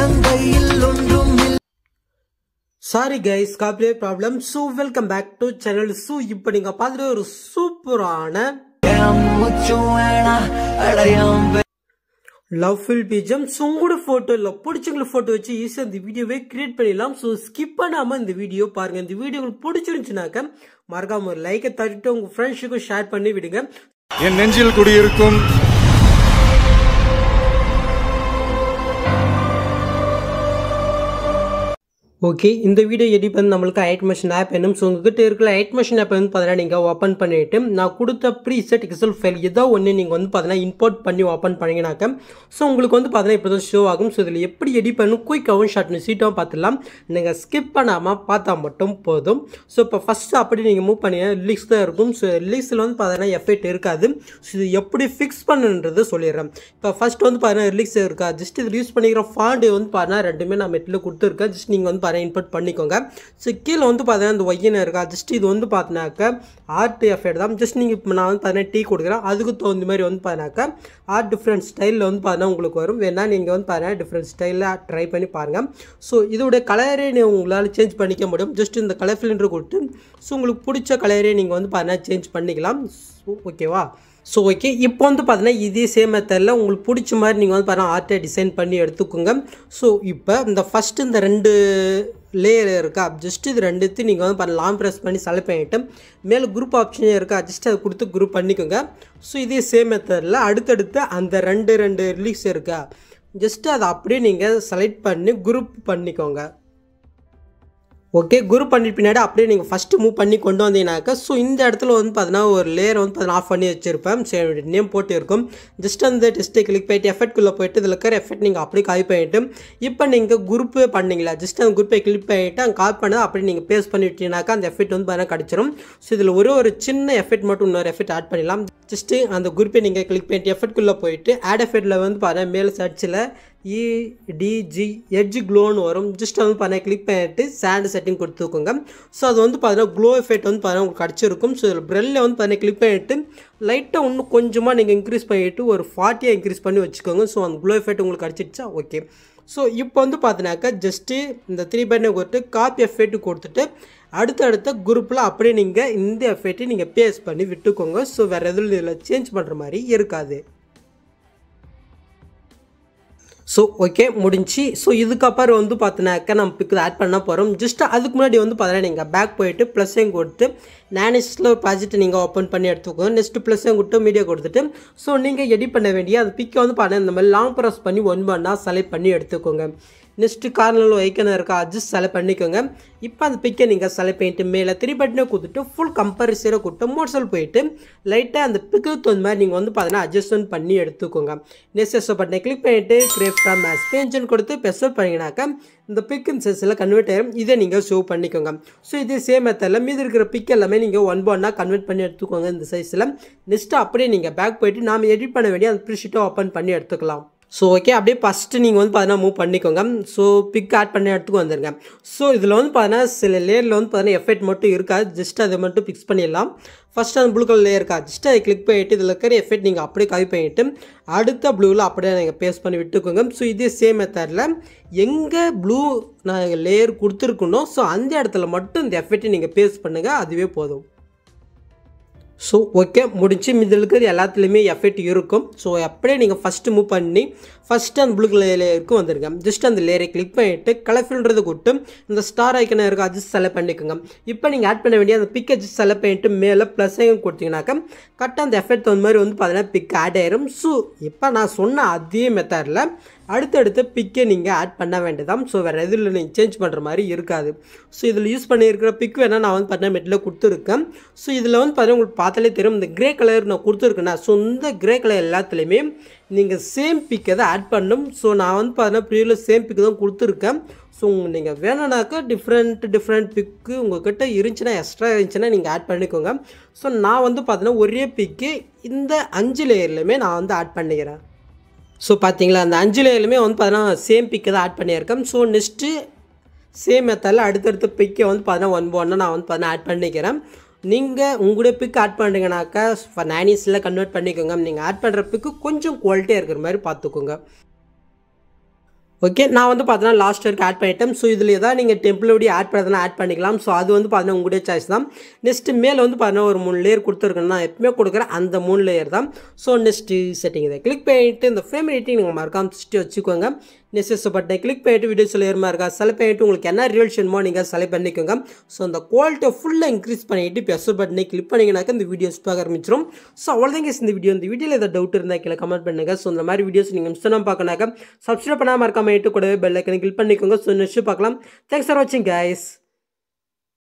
உள்ளங்கையில் ஒன்றும் இல்லை சாரி கைஸ் காப்பிலே problem so welcome back to channel so இப்போ நீங்கள் பார்த்துட்டு ஒரு சூப்பரான என் மூச்சும் வேணா அடையாம் லவ் ஃபில் பீஜம் ஸோ உங்களோட ஃபோட்டோ இல்லை பிடிச்சவங்கள ஃபோட்டோ வச்சு ஈஸியாக இந்த வீடியோவே கிரியேட் பண்ணிடலாம் ஸோ ஸ்கிப் பண்ணாமல் இந்த வீடியோ பாருங்கள் இந்த வீடியோ உங்களுக்கு பிடிச்சிருந்துச்சுனாக்க மறக்காம ஒரு லைக்கை தட்டிட்டு உங்கள் ஃப்ரெண்ட்ஸுக்கும் ஷேர் பண்ணி விடுங்க என் நெஞ்சில் குடியிருக்கும் ஓகே இந்த வீடியோ எடிட் பண்ணி நம்மளுக்கு ஐட் மிஷின் ஆப் வேணும் ஸோ உங்ககிட்ட இருக்கிற ஐட் மிஷின் ஆப் வந்து பார்த்தீங்கன்னா நீங்கள் ஓப்பன் பண்ணிவிட்டு நான் கொடுத்த ப்ரீசெட் எக்ஸல் ஃபைல் ஏதோ ஒன்று நீங்கள் வந்து பார்த்தீங்கன்னா இம்போர்ட் பண்ணி ஓப்பன் பண்ணிங்கனாக்க ஸோ உங்களுக்கு வந்து பார்த்தீங்கன்னா இப்போ தான் ஷோ ஆகும் ஸோ இதில் எப்படி எடிட் பண்ணணும் குயிக்காகவும் ஷார்ட்னு சீட்டாகவும் பார்த்துலாம் நீங்கள் ஸ்கிப் பண்ணாமல் பார்த்தா மட்டும் போதும் ஸோ இப்போ ஃபஸ்ட்டு அப்படி நீங்கள் மூவ் பண்ணி லிக்ஸ் தான் இருக்கும் ஸோ லிக்ஸில் வந்து பார்த்தீங்கன்னா எஃபெக்ட் இருக்காது ஸோ இது எப்படி ஃபிக்ஸ் பண்ணுன்றது சொல்லிடுறேன் இப்போ ஃபஸ்ட் வந்து பார்த்தீங்கன்னா ரிலீக்ஸ் இருக்கா ஜஸ்ட் இதில் யூஸ் பண்ணிக்கிற ஃபாண்டு வந்து பார்த்தீங்கன்னா ரெண்டுமே நான் மெட்டில் கொடுத்துருக்கேன் ஜஸ்ட் நீங்கள் வந்து பாருங்கள் இன்புட் பண்ணிக்கோங்க ஸோ கீழே வந்து பார்த்தீங்கன்னா இந்த ஒய்யன்னு இருக்கா ஜஸ்ட் இது வந்து பார்த்தினாக்க ஆர்ட் எஃபெக்ட் தான் ஜஸ்ட் நீங்கள் இப்போ நான் வந்து பார்த்தீங்கன்னா டீ கொடுக்குறேன் அதுக்கு தகுந்த மாதிரி வந்து பார்த்தினாக்கா ஆர்ட் டிஃப்ரெண்ட் ஸ்டைலில் வந்து பார்த்தீங்கன்னா உங்களுக்கு வரும் வேணால் நீங்கள் வந்து பார்த்தீங்கன்னா டிஃப்ரெண்ட் ஸ்டைலில் ட்ரை பண்ணி பாருங்கள் ஸோ இதோடைய கலரே நீ உங்களால் சேஞ்ச் பண்ணிக்க முடியும் ஜஸ்ட் இந்த கலர் ஃபிலிண்டர் கொடுத்து ஸோ உங்களுக்கு பிடிச்ச கலரே நீங்கள் வந்து பார்த்தீங்கன்னா சேஞ்ச் பண்ணிக்கலாம் ஸோ ஓகேவா ஸோ ஓகே இப்போ வந்து பார்த்தீங்கன்னா இதே சேம் மெத்தடில் உங்களுக்கு பிடிச்ச மாதிரி நீங்கள் வந்து பார்த்தீங்கன்னா ஆர்ட்டை டிசைன் பண்ணி எடுத்துக்கோங்க ஸோ இப்போ இந்த ஃபஸ்ட்டு இந்த ரெண்டு லேயர் இருக்கா ஜஸ்ட் இது ரெண்டுத்தையும் நீங்கள் வந்து பண்ண லாங் ப்ரெஸ் பண்ணி செலக்ட் பண்ணிவிட்டு மேலே குரூப் ஆப்ஷனே இருக்கா ஜஸ்ட் அதை கொடுத்து குரூப் பண்ணிக்கோங்க ஸோ இதே சேம் மெத்தடில் அடுத்தடுத்து அந்த ரெண்டு ரெண்டு ரிலீஸ் இருக்கா ஜஸ்ட்டு அதை அப்படியே நீங்கள் செலக்ட் பண்ணி குரூப் பண்ணிக்கோங்க ஓகே குரு பண்ணி பின்னாடி அப்படியே நீங்கள் ஃபஸ்ட்டு மூவ் பண்ணி கொண்டு வந்தீங்கன்னாக்கா ஸோ இந்த இடத்துல வந்து பார்த்தீங்கன்னா ஒரு லேயர் வந்து பார்த்தீங்கன்னா ஆஃப் பண்ணி வச்சிருப்பேன் சரி நேம் போட்டு இருக்கும் ஜஸ்ட் அந்த டெஸ்ட்டை கிளிக் பண்ணிட்டு எஃபெக்ட்குள்ளே போயிட்டு இதில் இருக்கிற எஃபெக்ட் நீங்கள் அப்படியே காப்பி பண்ணிட்டு இப்போ நீங்கள் குரூப்பே பண்ணீங்களா ஜஸ்ட் அந்த குரூப்பை கிளிக் பண்ணிவிட்டு அங்கே காப்பி பண்ணது அப்படியே நீங்கள் பேஸ்ட் பண்ணி விட்டீங்கன்னாக்கா அந்த எஃபெக்ட் வந்து பார்த்தீங்கன்னா கிடச்சிரும் ஸோ இதில் ஒரே ஒரு சின்ன எஃபெக்ட் மட்டும் இன்னொரு எஃபெக்ட் ஆட் பண்ணிடலாம் ஜஸ்ட்டு அந்த குரூப்பை நீங்கள் கிளிக் பண்ணிட்டு எஃபெக்ட்குள்ளே போயிட்டு ஆட் எஃபெக்ட்டில் வந்து பார்த்தீங்கன்னா மேலே சர்ச்சில் இடிஜி எட்ஜ் க்ளோன்னு வரும் ஜஸ்ட் வந்து பார்த்தீங்கன்னா கிளிக் பண்ணிட்டு சேண்ட் செட்டிங் கொடுத்துக்கோங்க ஸோ அது வந்து பார்த்தீங்கன்னா க்ளோ எஃபெக்ட் வந்து பார்த்தீங்கன்னா உங்களுக்கு கிடச்சிருக்கும் ஸோ இதில் ப்ரெல்லில் வந்து பார்த்தீங்கன்னா கிளிக் பண்ணிட்டு லைட்டாக இன்னும் கொஞ்சமாக நீங்கள் இன்க்ரீஸ் பண்ணிவிட்டு ஒரு ஃபார்ட்டியாக இன்க்ரீஸ் பண்ணி வச்சுக்கோங்க ஸோ அந்த க்ளோ எஃபெக்ட் உங்களுக்கு கிடச்சிடுச்சா ஓகே ஸோ இப்போ வந்து பார்த்தீங்கன்னாக்கா ஜஸ்ட்டு இந்த த்ரீ பட்டனை கொடுத்து காப்பி எஃபெக்ட் கொடுத்துட்டு அடுத்தடுத்த குரூப்பில் அப்படியே நீங்கள் இந்த எஃபெக்ட்டை நீங்கள் பேஸ் பண்ணி விட்டுக்கோங்க ஸோ வேறு எதுவும் இதில் சேஞ்ச் பண்ணுற மாதிரி இருக்காது ஸோ ஓகே முடிஞ்சு ஸோ இதுக்கப்புறம் வந்து பார்த்தினாக்கா நம்ம பிக்கு ஆட் பண்ண போகிறோம் ஜஸ்ட் அதுக்கு முன்னாடி வந்து பார்த்தீங்கன்னா நீங்கள் பேக் போயிட்டு ப்ளஸ்ஸையும் கொடுத்து நேனிஸ்டில் ஒரு ப்ராஜெக்ட் நீங்கள் ஓப்பன் பண்ணி எடுத்துக்கோங்க நெக்ஸ்ட்டு ப்ளஸ்ஸையும் கொடுத்து மீடியா கொடுத்துட்டு ஸோ நீங்கள் எடிட் பண்ண வேண்டிய அந்த பிக்கை வந்து பார்த்தீங்கன்னா இந்த மாதிரி லாங் ப்ரெஸ் பண்ணி ஒன் பண்ணால் செலக்ட் பண்ணி எடுத்துக்கோங்க நெக்ஸ்ட்டு கார்னரில் வைக்கணும் இருக்கா அட்ஜஸ்ட் செலக்ட் பண்ணிக்கோங்க இப்போ அந்த பிக்கை நீங்கள் செலக்ட் பண்ணிட்டு மேலே த்ரீ பட்டனை கொடுத்துட்டு ஃபுல் கம்பரிசரை கொடுத்து மோட்ஸல் போயிட்டு லைட்டாக அந்த பிக்கு தகுந்த மாதிரி நீங்கள் வந்து பார்த்தீங்கன்னா அட்ஜஸ்ட்மெண்ட் பண்ணி எடுத்துக்கோங்க நெக்ஸ்ட் எஸ்ஓ பட்டனை கிளிக் பண்ணிவிட்டு கிரேப் ஃப்ரம் மேஸ் பென்ஷன் கொடுத்து பெஸ்ட் பண்ணிங்கனாக்கா இந்த பிக்கின் சைஸில் கன்வெர்ட் ஆயிரும் இதை நீங்கள் ஷோ பண்ணிக்கோங்க ஸோ இதே சேம் மெத்தடில் மீதி இருக்கிற பிக் எல்லாமே நீங்கள் ஒன் ஒன்னாக கன்வெர்ட் பண்ணி எடுத்துக்கோங்க இந்த சைஸில் நெக்ஸ்ட்டு அப்படியே நீங்கள் பேக் போயிட்டு நாம் எடிட் பண்ண வேண்டிய அந்த ப்ரீஷீட்டை ஓப்பன் பண்ணி எடுத்துக்கலாம் ஸோ ஓகே அப்படியே ஃபஸ்ட்டு நீங்கள் வந்து பார்த்தீங்கன்னா மூவ் பண்ணிக்கோங்க ஸோ பிக் ஆட் பண்ண இடத்துக்கு வந்துருங்க ஸோ இதில் வந்து பார்த்தீங்கன்னா சில லேயரில் வந்து பார்த்தீங்கன்னா எஃபெக்ட் மட்டும் இருக்காது ஜஸ்ட் அதை மட்டும் ஃபிக்ஸ் பண்ணிடலாம் ஃபஸ்ட்டு அந்த ப்ளூ கலர் லேயர் இருக்கா ஜஸ்ட் அதை கிளிக் பண்ணிவிட்டு இதில் இருக்கிற எஃபெக்ட் நீங்கள் அப்படியே காப்பி பண்ணிவிட்டு அடுத்த ப்ளூவில் அப்படியே நீங்கள் பேஸ்ட் பண்ணி விட்டுக்கோங்க ஸோ இதே சேம் மெத்தடில் எங்கே ப்ளூ நான் லேயர் கொடுத்துருக்கணும் ஸோ அந்த இடத்துல மட்டும் இந்த எஃபெக்ட்டை நீங்கள் பேஸ்ட் பண்ணுங்கள் அதுவே போதும் ஸோ ஓகே முடிச்சு இதில் இருக்கிற எல்லாத்துலேயுமே எஃபெக்ட் இருக்கும் ஸோ அப்படியே நீங்கள் ஃபஸ்ட்டு மூவ் பண்ணி ஃபஸ்ட்டு அந்த ப்ளூ லேயருக்கு வந்துருங்க ஜஸ்ட் அந்த லேயரை கிளிக் பண்ணிவிட்டு கலர்ஃபுல்ன்றது கொடுத்து இந்த ஸ்டார் ஐக்கனை இருக்கும் அது செலக்ட் பண்ணிக்கோங்க இப்போ நீங்கள் ஆட் பண்ண வேண்டிய அந்த பிக்கை ஜஸ்ட் செலக்ட் பண்ணிட்டு மேலே ப்ளஸ் ஐக்கன் கொடுத்தீங்கன்னாக்கா கரெக்டாக அந்த எஃபெக்ட் அந்த மாதிரி வந்து பார்த்தீங்கன்னா பிக் ஆட் ஆயிரும் ஸோ இப்போ நான் சொன்ன அதே மெத்தடில் அடுத்தடுத்த பிக்கை நீங்கள் ஆட் பண்ண வேண்டியதாம் ஸோ வேறு எதில் நீங்கள் சேஞ்ச் பண்ணுற மாதிரி இருக்காது ஸோ இதில் யூஸ் பண்ணியிருக்கிற பிக் வேணால் நான் வந்து பார்த்தீங்கன்னா மெட்டில் கொடுத்துருக்கேன் ஸோ இதில் வந்து பார்த்தீங்கன்னா உங்களுக்கு பார்த்தாலே தெரியும் இந்த கிரே கலர் நான் கொடுத்துருக்கேன்னா ஸோ இந்த கிரே கலர் எல்லாத்துலேயுமே நீங்கள் சேம் பிக்கை தான் ஆட் பண்ணணும் ஸோ நான் வந்து பார்த்தீங்கன்னா ப்ரீவில் சேம் பிக்கு தான் கொடுத்துருக்கேன் ஸோ நீங்கள் வேணும்னாக்கா டிஃப்ரெண்ட் டிஃப்ரெண்ட் பிக்கு உங்கள்கிட்ட இருந்துச்சுன்னா எக்ஸ்ட்ரா இருந்துச்சுன்னா நீங்கள் ஆட் பண்ணிக்கோங்க ஸோ நான் வந்து பார்த்தீங்கன்னா ஒரே பிக்கு இந்த அஞ்சு லேயர்லையுமே நான் வந்து ஆட் பண்ணிக்கிறேன் ஸோ பார்த்தீங்களா அந்த அஞ்சு லேயர்லையுமே வந்து பார்த்தீங்கன்னா சேம் பிக்கை தான் ஆட் பண்ணியிருக்கேன் ஸோ நெக்ஸ்ட்டு சேம் மெத்தடில் அடுத்தடுத்த பிக்கை வந்து பார்த்தீங்கன்னா ஒன் ஒன்று நான் வந்து பார்த்தீங்கன்னா ஆட் பண்ணிக்கிறேன் நீங்கள் உங்களுடைய பிக் ஆட் பண்ணுறீங்கனாக்கா நானிஸில் கன்வெர்ட் பண்ணிக்கோங்க நீங்கள் ஆட் பண்ணுற பிக்கு கொஞ்சம் குவாலிட்டியாக இருக்கிற மாதிரி பார்த்துக்கோங்க ஓகே நான் வந்து பார்த்தீங்கன்னா லாஸ்ட் வரைக்கும் ஆட் பண்ணிட்டேன் ஸோ இதில் ஏதாவது நீங்கள் டெம்பிளோடைய ஆட் பண்ணுறதுனா ஆட் பண்ணிக்கலாம் ஸோ அது வந்து பார்த்தீங்கன்னா உங்களுடைய சாய்ஸ் தான் நெக்ஸ்ட் மேலே வந்து பார்த்தீங்கன்னா ஒரு மூணு லேயர் கொடுத்துருக்கேன் நான் எப்பவுமே கொடுக்குற அந்த மூணு லேயர் தான் ஸோ நெக்ஸ்ட்டு செட்டிங் இதை கிளிக் பண்ணிட்டு இந்த ஃப்ரேம் ரேட்டிங் நீங்கள் மறக்காம வச்சுட்டு வச்சுக்கோங்க நெக்ஸ்ட் பட்டனை கிளிக் பண்ணிட்டு வீடியோ ஏறுமா இருக்கா செலக்ட் பண்ணிட்டு உங்களுக்கு என்ன ரிவல்ஸ் வேணுமோ நீங்கள் செலக்ட் பண்ணிக்கோங்க ஸோ அந்த குவாலிட்டியை ஃபுல்லாக இன்க்ரீஸ் பண்ணிட்டு இப்போ எஸ் பட்டனை கிளிக் பண்ணிங்கனாக்கா இந்த வீடியோஸ் பார்க்க ஆரம்பிச்சிடும் ஸோ அவ்வளோதாங்க இந்த வீடியோ இந்த வீடியோவில் ஏதாவது டவுட் இருந்தால் கீழே கமெண்ட் பண்ணுங்க ஸோ இந்த மாதிரி வீடியோஸ் நீங்கள் மிஸ் பண்ணாமல் பார்க்கணாக்கா சப்ஸ்கிரைப் பண்ணாமல் இருக்காம கூடவே பெல் ஐக்கனை கிளிக் பண்ணிக்கோங்க ஸோ நெக்ஸ்ட் பார்க்கலாம் தேங்க்ஸ் ஃபார் வாட்சிங் கைஸ்